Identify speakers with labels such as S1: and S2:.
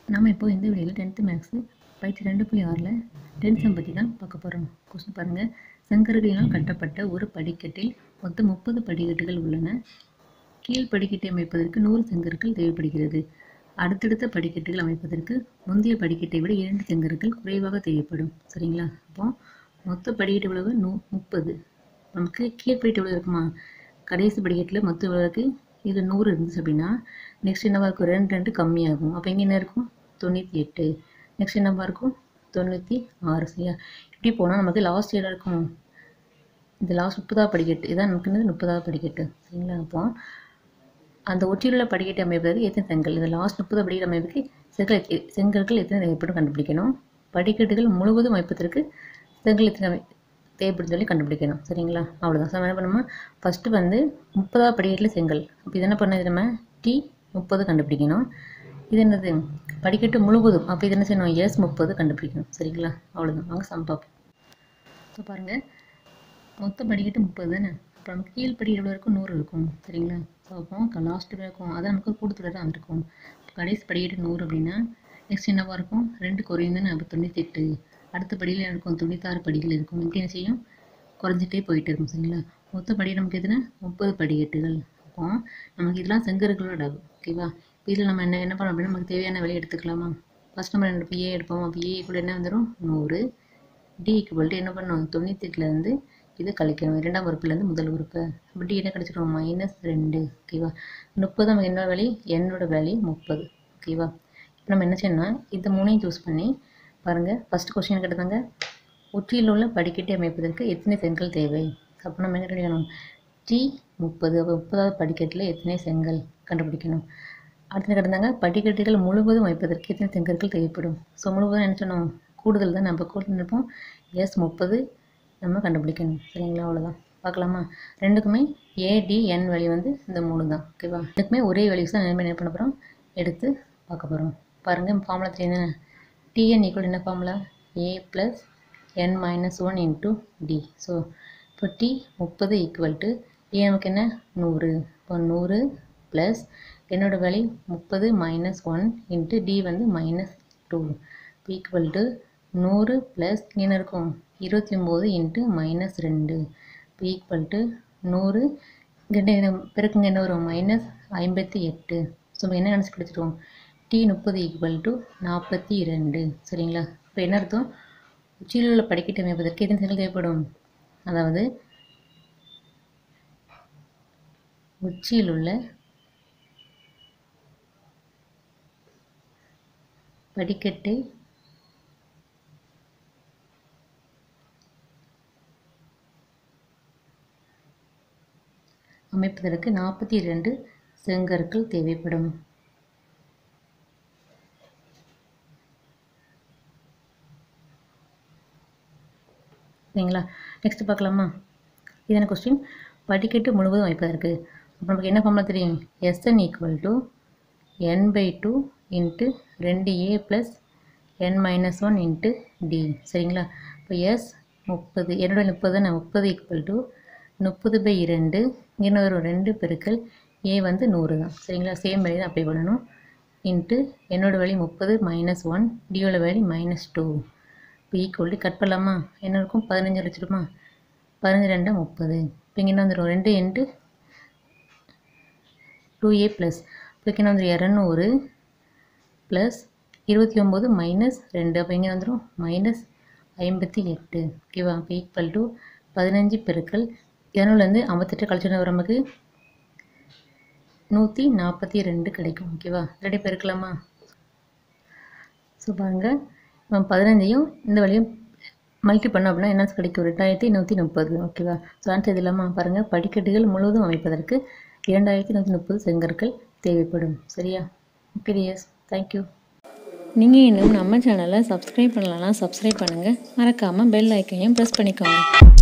S1: நம்ம இப்போ இந்த வீடியோவில் டென்த்து மேக்ஸு பயிற்சி ரெண்டு புள்ளி ஆறில் டென்த் சம் பற்றி தான் பார்க்க போகிறோம் கொஸ்டின் பாருங்கள் செங்கற்களினால் கட்டப்பட்ட ஒரு படிக்கட்டில் மொத்தம் முப்பது படிக்கட்டுகள் உள்ளன கீழ் படிக்கட்டை அமைப்பதற்கு நூறு செங்கற்கள் தேவைப்படுகிறது அடுத்தடுத்த படிக்கட்டுகள் அமைப்பதற்கு முந்தைய படிக்கட்டை விட இரண்டு செங்கற்கள் குறைவாக தேவைப்படும் சரிங்களா அப்போ மொத்த படிக்கட்டு எவ்வளவு நூ முப்பது நமக்கு கீழ் படிக்கட்டு எவ்வளோ இருக்குமா கடைசி படிக்கட்டில் மொத்த எவ்வளோ இருக்குது இது நூறு இருந்துச்சு அப்படின்னா நெக்ஸ்ட் என்னவா இருக்கும் ரெண்டு ரெண்டு கம்மியாகும் அப்போ இங்கே என்ன இருக்கும் தொண்ணூற்றி எட்டு நெக்ஸ்ட் என்னவா இருக்கும் தொண்ணூற்றி ஆறு சரியா இப்படி போனால் நமக்கு லாஸ்ட் இடம் இருக்கும் இந்த லாஸ்ட் முப்பதாவது படிக்கட்டு இதான் நமக்கு என்னது முப்பதாவது படிக்கட்டு சரிங்களா அப்போ அந்த ஒற்றியுள்ள படிக்கட்டு அமைப்பதற்கு எத்தனை செங்கல் இந்த லாஸ்ட் முப்பது படிக்கட்டு அமைப்புக்கு செங்கல் எ- செங்கற்கள் எத்தனை தேவைப்படும் கண்டுபிடிக்கணும் படிக்கட்டுகள் முழுவதும் அமைப்பதற்கு செங்கல் எத்தனை அமை- தேவைப்படும் சொல்லி கண்டுபிடிக்கணும் சரிங்களா அவ்வளோதான் ஸோ என்ன பண்ணுமா ஃபஸ்ட்டு வந்து முப்பதாவது படிக்கட்டில் செங்கல் அப்போ இது என்ன பண்ணது நம்ம டி முப்பது கண்டுபிடிக்கணும் இது என்னது படிக்கட்டு முழுவதும் அப்போ இது என்ன செய்யணும் எஸ் முப்பது கண்டுபிடிக்கணும் சரிங்களா அவ்வளோதான் வாங்க சம் பார்ப்போம் ஸோ பாருங்கள் மொத்த படிக்கட்டு முப்பது தானே அப்போ நமக்கு கீழ் படிக்கட்டு எவ்வளோ இருக்கும் நூறு இருக்கும் சரிங்களா ஸோ அப்போ லாஸ்ட் இருக்கும் அதான் நமக்கு கூடுதலாக தான் இருக்கும் கடைசி படிக்கட்டு நூறு அப்படின்னா நெக்ஸ்ட் என்னவா இருக்கும் ரெண்டு குறையும் தானே அப்போ தொண்ணூத்தெட்டு அடுத்த படியில் இருக்கும் தொண்ணூத்தாறு படிகள் இருக்கும் இப்படி என்ன செய்யும் குறைஞ்சிட்டே போயிட்டு இருக்கும் சரிங்களா மொத்த படி நமக்கு எதுனா முப்பது படிக்கட்டுகள் அப்போ நமக்கு இதெல்லாம் செங்கற்களோட ஆகும் ஓகேவா இதில் நம்ம என்ன என்ன பண்ணோம் அப்படின்னா நமக்கு தேவையான விலை எடுத்துக்கலாமா ஃபஸ்ட் நம்ம என்ன எடுப்போம் ஏ எடுப்போம் அப்போ ஏ கூட என்ன வந்துடும் நூறு டி ஈக்குவல் என்ன பண்ணணும் தொண்ணூத்தெட்டுலேருந்து இது கழிக்கணும் இரண்டாம் உறுப்புலேருந்து முதல் உறுப்பு அப்போ டி என்ன கிடச்சிரும் மைனஸ் ரெண்டு ஓகேவா முப்பது நமக்கு என்னோட வேல்யூ என்னோட வேல்யூ முப்பது ஓகேவா இப்போ நம்ம என்ன செய்யணும்னா இந்த மூணையும் சூஸ் பண்ணி பாருங்கள் ஃபஸ்ட் கொஸ்டின் கேட்டதாங்க உச்சியில் உள்ள படிக்கட்டை அமைப்பதற்கு எத்தனை செங்கல் தேவை அப்போ நம்ம என்ன கண்டுபிடிக்கணும் டி முப்பது அப்போ முப்பதாவது படிக்கட்டில் எத்தனை செங்கல் கண்டுபிடிக்கணும் அடுத்து கிடந்தாங்க படிக்கட்டுகள் முழுவதும் வைப்பதற்கு எத்தனை செங்கற்கள் தேவைப்படும் ஸோ முழுவதும் என்ன சொன்னோம் கூடுதல் தான் நம்ம கூடுதல் நினைப்போம் எஸ் முப்பது நம்ம கண்டுபிடிக்கணும் சரிங்களா அவ்வளோதான் பார்க்கலாமா ரெண்டுக்குமே ஏடிஎன் வழி வந்து இந்த மூணு தான் ஓகேவா ரெண்டுக்குமே ஒரே வழி தான் நம்ம என்ன பண்ண போகிறோம் எடுத்து பார்க்க போகிறோம் பாருங்கள் ஃபார்முலா தெரியுது டிஎன் ஈக்குவல் என்ன formula A plus N minus one into D so இப்போ டி முப்பது ஈக்குவல் டு ஏ நமக்கு என்ன நூறு இப்போ நூறு ப்ளஸ் என்னோட வேல்யூ முப்பது மைனஸ் ஒன் இன்ட்டு டி வந்து மைனஸ் டூ ஈக்குவல் டு நூறு ப்ளஸ் என்ன இருக்கும் இருபத்தி ஒம்பது இன்ட்டு மைனஸ் ரெண்டு ஈக்குவல் டு நூறு இங்கே என்ன பெருக்குங்க என்ன வரும் மைனஸ் ஐம்பத்தி எட்டு ஸோ இப்போ என்ன நினச்சி பிடிச்சிருவோம் டி முப்பது ஈக்குவல் டு நாற்பத்தி ரெண்டு சரிங்களா இப்போ என்ன அர்த்தம் உச்சியில் உள்ள படிக்கட்டு அமைப்பதற்கு எத்தனை செங்கல் தேவைப்படும் அதாவது உச்சியில் உள்ள படிக்கட்டை அமைப்பதற்கு நாற்பத்தி இரண்டு செங்கற்கள் தேவைப்படும் சரிங்களா நெக்ஸ்ட் பார்க்கலாமா இதான கொஸ்டின் படிக்கட்டு முழுவதும் வைப்பதற்கு அப்போ நமக்கு என்ன ஃபார்முலா தெரியும் S N equal to N by two into ரெண்டு A plus N minus one into D சரிங்களா இப்போ எஸ் முப்பது என்னோட முப்பது நான் முப்பது ஈக்குவல் டு முப்பது பை இரண்டு என்ன வரும் ரெண்டு பெருக்கல் ஏ வந்து நூறு தான் சரிங்களா சேம் வேல்யூ தான் அப்ளை பண்ணணும் இன்ட்டு என்னோட வேல்யூ முப்பது மைனஸ் ஒன் டியோட வேல்யூ மைனஸ் டூ இப்போ ஈக்குவல் டு கட் பண்ணலாமா என்ன இருக்கும் பதினஞ்சு வச்சுருமா பதினஞ்சு ரெண்டா முப்பது இப்போ இங்கே என்ன வந்துடும் ரெண்டு இன்ட்டு டூ ஏ ப்ளஸ் இப்போ இங்கே என்ன வந்துடும் இரநூறு ப்ளஸ் இருபத்தி ஒம்பது மைனஸ் ரெண்டு அப்போ இங்கே வந்துடும் மைனஸ் ஐம்பத்தி எட்டு ஓகேவா இப்போ ஈக்குவல் டு பதினஞ்சு பெருக்கல் இரநூறுலேருந்து ஐம்பத்தெட்டு கழிச்சுட்டு வர நமக்கு நூற்றி நாற்பத்தி ரெண்டு கிடைக்கும் ஓகேவா ரெடி பெருக்கலாமா ஸோ பாருங்கள் நம்ம பதினஞ்சையும் இந்த வழியும் மல்டி பண்ணோம் அப்படின்னா என்ன கிடைக்கும் ரெண்டாயிரத்தி நூற்றி முப்பது ஓகேவா ஸோ ஆன்சர் இது இல்லாமல் பாருங்கள் படிக்கட்டுகள் முழுவதும் அமைப்பதற்கு இரண்டாயிரத்தி நூற்றி முப்பது செங்கற்கள் தேவைப்படும் சரியா ஓகே டியர்ஸ் தேங்க்யூ
S2: நீங்கள் இன்னும் நம்ம சேனலை சப்ஸ்கிரைப் பண்ணலன்னா சப்ஸ்கிரைப் பண்ணுங்கள் மறக்காமல் பெல் ஐக்கையும் ப்ரெஸ் பண்ணிக்கோங்க